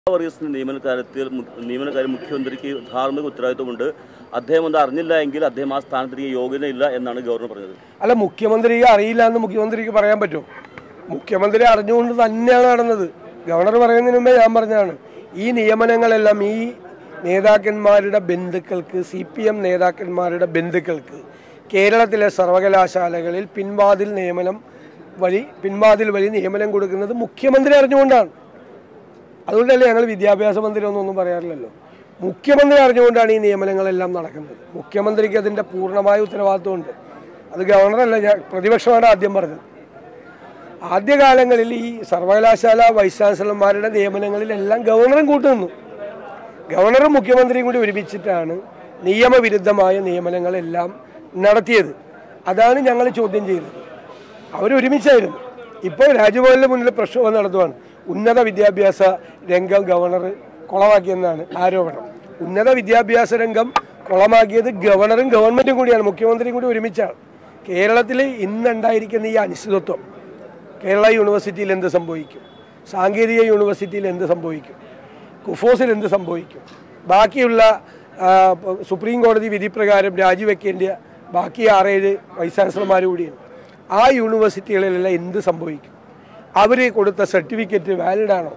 വർഗീസിന്റെ നിയമന കാര്യത്തിൽ മു- നിയമന കാര്യം മുഖ്യമന്ത്രിക്ക് ധാർമ്മിക ഉത്തരവാദിത്വമുണ്ട് അദ്ദേഹം അത് അറിഞ്ഞില്ല എങ്കിൽ അദ്ദേഹം ആ സ്ഥാനത്തിന് യോഗ്യതയില്ല എന്നാണ് ഗവർണർ പറഞ്ഞത് അല്ല മുഖ്യമന്ത്രിക്ക് അറിയില്ല എന്ന് മുഖ്യമന്ത്രിക്ക് പറയാൻ പറ്റുമോ മുഖ്യമന്ത്രി അറിഞ്ഞുകൊണ്ട് തന്നെയാണ് നടന്നത് ഗവർണർ പറയുന്നതിന് മുമ്പേ ഞാൻ പറഞ്ഞതാണ് ഈ നിയമനങ്ങളെല്ലാം ഈ നേതാക്കന്മാരുടെ ബന്ധുക്കൾക്ക് സി പി എം നേതാക്കന്മാരുടെ ബന്ധുക്കൾക്ക് കേരളത്തിലെ സർവകലാശാലകളിൽ പിൻവാതിൽ നിയമനം വഴി പിൻവാതിൽ വഴി നിയമനം കൊടുക്കുന്നത് മുഖ്യമന്ത്രി അറിഞ്ഞുകൊണ്ടാണ് അതുകൊണ്ടല്ലേ ഞങ്ങൾ വിദ്യാഭ്യാസ മന്ത്രി ഒന്നും പറയാറില്ലല്ലോ മുഖ്യമന്ത്രി അറിഞ്ഞുകൊണ്ടാണ് ഈ നിയമനങ്ങളെല്ലാം നടക്കുന്നത് മുഖ്യമന്ത്രിക്ക് അതിൻ്റെ പൂർണ്ണമായ ഉത്തരവാദിത്വമുണ്ട് അത് ഗവർണറല്ല ഞാൻ പ്രതിപക്ഷമാണ് ആദ്യം പറഞ്ഞത് ആദ്യകാലങ്ങളിൽ ഈ സർവകലാശാല വൈസ് ചാൻസലർമാരുടെ നിയമനങ്ങളിലെല്ലാം ഗവർണറും കൂട്ടുനിന്നു ഗവർണറും മുഖ്യമന്ത്രിയും കൂടി ഒരുമിച്ചിട്ടാണ് നിയമവിരുദ്ധമായ നിയമനങ്ങളെല്ലാം നടത്തിയത് അതാണ് ഞങ്ങൾ ചോദ്യം ചെയ്തത് അവരൊരുമിച്ചായിരുന്നു ഇപ്പോൾ രാജ്ഭവനിലെ മുന്നിൽ പ്രക്ഷോഭം നടത്തുവാണ് ഉന്നത വിദ്യാഭ്യാസ രംഗം ഗവർണർ കുളമാക്കിയെന്നാണ് ആരോപണം ഉന്നത വിദ്യാഭ്യാസ രംഗം കുളമാക്കിയത് ഗവർണറും ഗവൺമെന്റും കൂടിയാണ് മുഖ്യമന്ത്രിയും കൂടി ഒരുമിച്ചാണ് കേരളത്തിൽ ഇന്നുണ്ടായിരിക്കുന്ന ഈ അനിശ്ചിതത്വം കേരള യൂണിവേഴ്സിറ്റിയിൽ എന്ത് സംഭവിക്കും സാങ്കേതിക യൂണിവേഴ്സിറ്റിയിൽ എന്ത് സംഭവിക്കും കുഫോസിൽ എന്ത് സംഭവിക്കും ബാക്കിയുള്ള ആ, സുപ്രീം കോടതി വിധി പ്രകാരം രാജിവെക്കേണ്ട ബാക്കി ആറേഴ് വൈസ് ചാൻസലർമാർ കൂടിയാണ് ആ യൂണിവേഴ്സിറ്റികളിലെല്ലാം എന്ത് സംഭവിക്കും അവർ കൊടുത്ത സർട്ടിഫിക്കറ്റ് വാലിഡ് ആണോ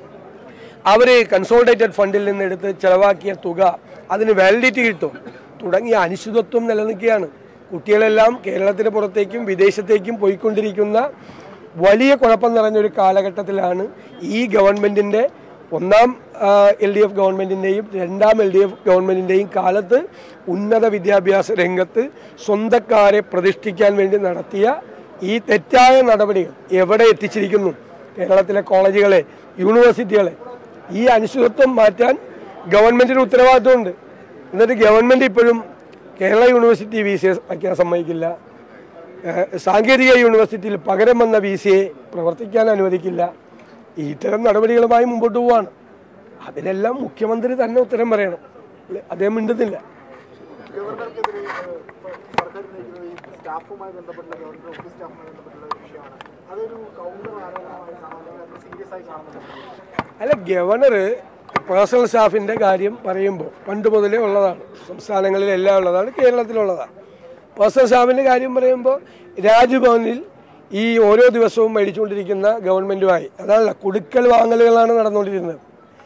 അവർ കൺസോൾട്ടേറ്റഡ് ഫണ്ടിൽ നിന്ന് എടുത്ത് ചെലവാക്കിയ തുക അതിന് വാലിഡിറ്റി കിട്ടും തുടങ്ങിയ അനിശ്ചിതത്വം നിലനിൽക്കുകയാണ് കുട്ടികളെല്ലാം കേരളത്തിന് പുറത്തേക്കും വിദേശത്തേക്കും പോയിക്കൊണ്ടിരിക്കുന്ന വലിയ കുഴപ്പം നിറഞ്ഞൊരു കാലഘട്ടത്തിലാണ് ഈ ഗവൺമെൻറ്റിൻ്റെ ഒന്നാം എൽ ഡി എഫ് ഗവൺമെൻറ്റിൻ്റെയും രണ്ടാം എൽ ഡി എഫ് ഗവൺമെൻറ്റിൻ്റെയും കാലത്ത് ഉന്നത വിദ്യാഭ്യാസ രംഗത്ത് സ്വന്തക്കാരെ പ്രതിഷ്ഠിക്കാൻ വേണ്ടി നടത്തിയ ഈ തെറ്റായ നടപടികൾ എവിടെ എത്തിച്ചിരിക്കുന്നു കേരളത്തിലെ കോളേജുകളെ യൂണിവേഴ്സിറ്റികളെ ഈ അനിശ്ചിതത്വം മാറ്റാൻ ഗവൺമെന്റിന് ഉത്തരവാദിത്വമുണ്ട് എന്നിട്ട് ഗവൺമെന്റ് ഇപ്പോഴും കേരള യൂണിവേഴ്സിറ്റി വി സി വയ്ക്കാൻ സമ്മതിക്കില്ല ഏഹ് സാങ്കേതിക യൂണിവേഴ്സിറ്റിയിൽ പകരം വന്ന വി സിയെ പ്രവർത്തിക്കാൻ അനുവദിക്കില്ല ഇത്തരം നടപടികളുമായി മുമ്പോട്ട് പോവാണ് അതിനെല്ലാം മുഖ്യമന്ത്രി തന്നെ ഉത്തരം പറയണം ഇല്ല, അദ്ദേഹം മിണ്ടുന്നില്ല ഗവർണർക്കെതിരെ ഏഹ്, ഇപ്പൊ സർക്കാർ ഉന്നയിക്കുന്നത് ഈ സ്റ്റാഫുമായി ബന്ധപ്പെട്ടുള്ള ഗവർണറുടെ ഓഫീസ് സ്റ്റാഫുമായി ബന്ധപ്പെട്ടുള്ള ഒരു വിഷയമാണ് അതൊരു കൗണ്ടർ ആരോപണമായി കാണുന്നത് അത് സീരിയസ് ആയി കാണുന്നുണ്ട് അല്ല ഗവർണർ പേഴ്സണൽ സ്റ്റാഫിൻ്റെ കാര്യം പറയുമ്പോൾ പണ്ട് മുതലേ ഉള്ളതാണ് സംസ്ഥാനങ്ങളിലെല്ലാം ഉള്ളതാണ് കേരളത്തിലുള്ളതാണ് പേഴ്സണൽ സ്റ്റാഫിൻ്റെ കാര്യം പറയുമ്പോൾ രാജ്ഭവനിൽ ഈ ഓരോ ദിവസവും മേടിച്ചുകൊണ്ടിരിക്കുന്ന ഗവൺമെൻറ്റുമായി അതാണല്ല കൊടുക്കൽ വാങ്ങലുകളാണ് നടന്നുകൊണ്ടിരുന്നത്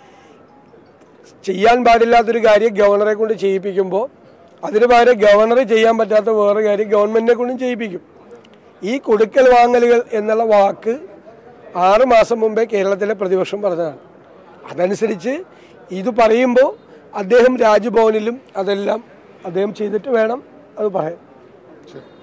ചെയ്യാൻ പാടില്ലാത്തൊരു കാര്യം ഗവർണറെ കൊണ്ട് ചെയ്യിപ്പിക്കുമ്പോൾ അതിന് പകരം ഗവർണർ ചെയ്യാൻ പറ്റാത്ത വേറെ കാര്യം ഗവൺമെൻറ്റിനെ കൊണ്ടും ചെയ്യിപ്പിക്കും ഈ കൊടുക്കൽ വാങ്ങലുകൾ എന്നുള്ള വാക്ക് ആറ് മാസം മുമ്പേ കേരളത്തിലെ പ്രതിപക്ഷം പറഞ്ഞതാണ് അതനുസരിച്ച് ഇത് പറയുമ്പോൾ അദ്ദേഹം രാജ്ഭവനിലും അതെല്ലാം അദ്ദേഹം ചെയ്തിട്ട് വേണം അത് പറയാൻ